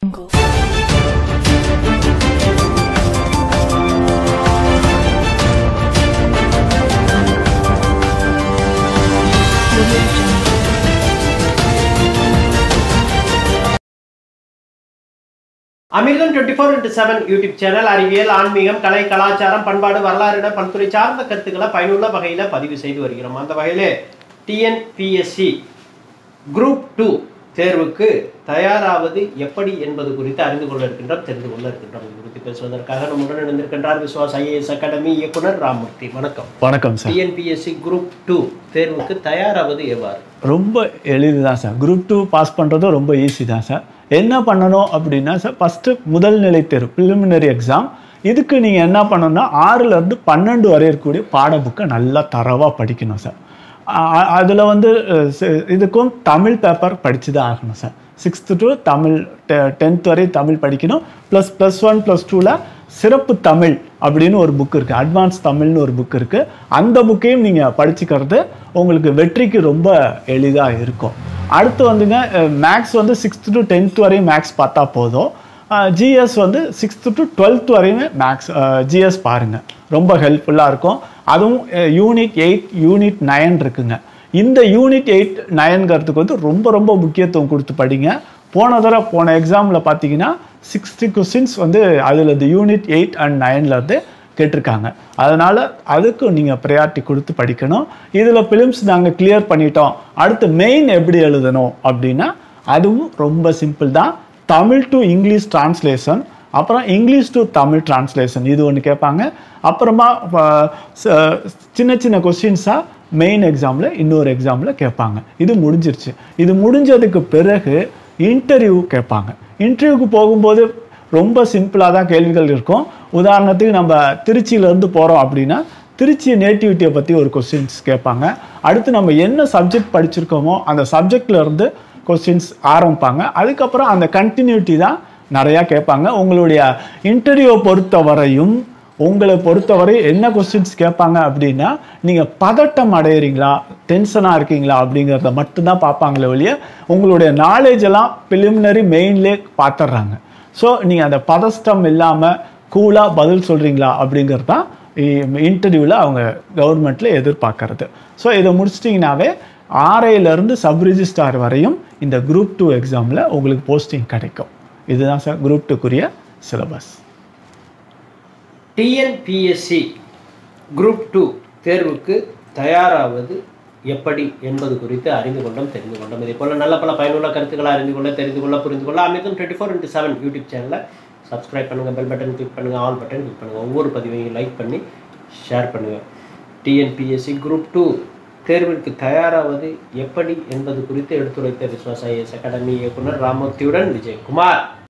அமிர்தம் twenty four into seven YouTube channel அறிவியல் ஆன்மீகம் கலை கலாச்சாரம் பண்பாடு வரலாறு என பல்துறை சார்ந்த கருத்துக்களை பயனுள்ள வகையில் பதிவு செய்து வருகிறோம் அந்த வகையில் டிஎன்பிஎஸ்சி குரூப் டூ தேர்வுக்கு தயாராவது எப்படி என்பது குறித்து அறிந்து கொள்ள இருக்கின்றோம் தெரிந்து கொள்ள இருக்கின்றோம் இது குறித்து பேசுவதற்காக நம்முடன் இணைந்திருக்கின்றார் விஸ்வாஸ் ஐஏஎஸ் அகாடமி இயக்குனர் ராமூர்த்தி வணக்கம் வணக்கம் சார் டிஎன்பிஎஸ்சி குரூப் டூ தேர்வுக்கு தயாராவது எவ்வாறு ரொம்ப எளிது தான் சார் குரூப் டூ பாஸ் பண்ணுறதும் ரொம்ப ஈஸி தான் சார் என்ன பண்ணணும் அப்படின்னா சார் ஃபஸ்ட்டு முதல் நிலை தேர்வு ப்ரிலிமினரி எக்ஸாம் இதுக்கு நீங்கள் என்ன பண்ணணும்னா ஆறுலேருந்து பன்னெண்டு வரை இருக்கக்கூடிய பாட புக்கை நல்லா தரவாக படிக்கணும் சார் அதில் வந்து அஹ், சி- இதுக்கும் தமிழ் பேப்பர் படித்து தான் ஆகணும் sir sixth to Tamil tenth வரை தமிழ் படிக்கணும் ப்ளஸ் ப்ளஸ் ஒன் ப்ளஸ் டூவில் சிறப்பு தமிழ் அப்படின்னு ஒரு புக் இருக்குது அட்வான்ஸ் தமிழ்னு ஒரு புக் இருக்குது அந்த புக்கையும் நீங்கள் படிச்சுக்கிறது உங்களுக்கு வெற்றிக்கு ரொம்ப எளிதாக இருக்கும் அடுத்து வந்துங்க மேக்ஸ் வந்து சிக்ஸ்த்து டு டென்த் வரையும் மேக்ஸ் பார்த்தா போதும் ஜிஎஸ் வந்து சிக்ஸ்த்து டு டுவெல்த் வரையுமே மேக்ஸ் ஜிஎஸ் பாருங்கள் ரொம்ப ஹெல்ப்ஃபுல்லாக இருக்கும் அதுவும் யூனிட் எயிட் யூனிட் நைன் இருக்குங்க இந்த யூனிட் எயிட் நைன்கிறதுக்கு வந்து ரொம்ப ரொம்ப முக்கியத்துவம் கொடுத்து படிங்க போன தடவை போன எக்ஸாமில் பார்த்தீங்கன்னா சிக்ஸ்டி கொஸ்டின்ஸ் வந்து அதில் இந்த யூனிட் எயிட் அண்ட் நைன்லேருந்து கேட்டிருக்காங்க அதனால் அதுக்கு நீங்கள் ப்ரையாரிட்டி கொடுத்து படிக்கணும் இதில் ஃபிலிம்ஸ் நாங்கள் கிளியர் பண்ணிட்டோம் அடுத்து மெயின் எப்படி எழுதணும் அப்படின்னா அதுவும் ரொம்ப சிம்பிள் தான் தமிழ் டு இங்கிலீஷ் டிரான்ஸ்லேஷன் அப்புறம் இங்கிலீஷ் டு தமிழ் டிரான்ஸ்லேஷன் இது ஒன்று கேட்பாங்க அப்புறமா அஹ், ச- சின்ன சின்ன கொஸ்டின்ஸாக மெயின் எக்ஸாமில் இன்னொரு எக்ஸாமில் கேட்பாங்க இது முடிஞ்சிருச்சு இது முடிஞ்சதுக்கு பிறகு இன்டர்வியூ கேட்பாங்க இன்டர்வியூக்கு போகும்போது ரொம்ப சிம்பிளாக தான் கேள்விகள் இருக்கும் உதாரணத்துக்கு நம்ம திருச்சியிலேருந்து போகிறோம் அப்படின்னா திருச்சி நேட்டிவிட்டியை பற்றி ஒரு கொஸ்டின்ஸ் கேட்பாங்க அடுத்து நம்ம என்ன சப்ஜெக்ட் படிச்சிருக்கோமோ அந்த சப்ஜெக்ட்ல இருந்து கொஸ்டின்ஸ் ஆரம்பிப்பாங்க அதுக்கப்புறம் அந்த கண்டினியூட்டி தான் நிறையா கேட்பாங்க உங்களுடைய இன்டர்வியூவை பொறுத்த வரையும் உங்களை பொறுத்தவரை என்ன கொஸ்டின்ஸ் கேட்பாங்க அப்படின்னா நீங்கள் பதட்டம் அடையிறீங்களா டென்ஷனாக இருக்கீங்களா அப்படிங்கிறத மட்டும்தான் பார்ப்பாங்களே ஒழிய உங்களுடைய நாலேஜ் எல்லாம் ப்ரிலிமினரி மெயின்லேயே பார்த்துட்றாங்க ஸோ நீங்கள் அந்த பதஷ்டம் இல்லாமல் கூலாக பதில் சொல்கிறீங்களா அப்படிங்கிறது தான் இன்டர்வியூவில் அவங்க கவர்மெண்ட்டில் எதிர்பார்க்கறது ஸோ இதை முடிச்சிட்டிங்கனாவே ஆர்ஐலேருந்து சப் ரிஜிஸ்டார் வரையும் இந்த குரூப் டூ எக்ஸாமில் உங்களுக்கு போஸ்டிங் கிடைக்கும் இதுதான் சார் குரூப் டூக்குரிய சிலபஸ் டிஎன்பிஎஸ்சி குரூப் டூ தேர்வுக்கு தயாராவது எப்படி என்பது குறித்து அறிந்து கொண்டோம் தெரிந்து கொண்டோம் இதே போல நல்ல பல பயனுள்ள கருத்துக்களை அறிந்து கொள்ள தெரிந்து கொள்ள புரிந்து கொள்ள Amirtham twenty four into seven YouTube சேனலை சப்ஸ்கிரைப் பண்ணுங்க பெல் பட்டன் கிளிக் பண்ணுங்க ஆல் பட்டன் கிளிக் பண்ணுங்க ஒவ்வொரு பதிவையும் லைக் பண்ணி ஷேர் பண்ணுங்க டிஎன்பிஎஸ்சி குரூப் டூ தேர்விற்கு தயாராவது எப்படி என்பது குறித்து எடுத்துரைத்த விஸ்வாச ஐஎஸ் அகாடமி இயக்குனர் ராமூர்த்தியுடன் விஜயகுமார்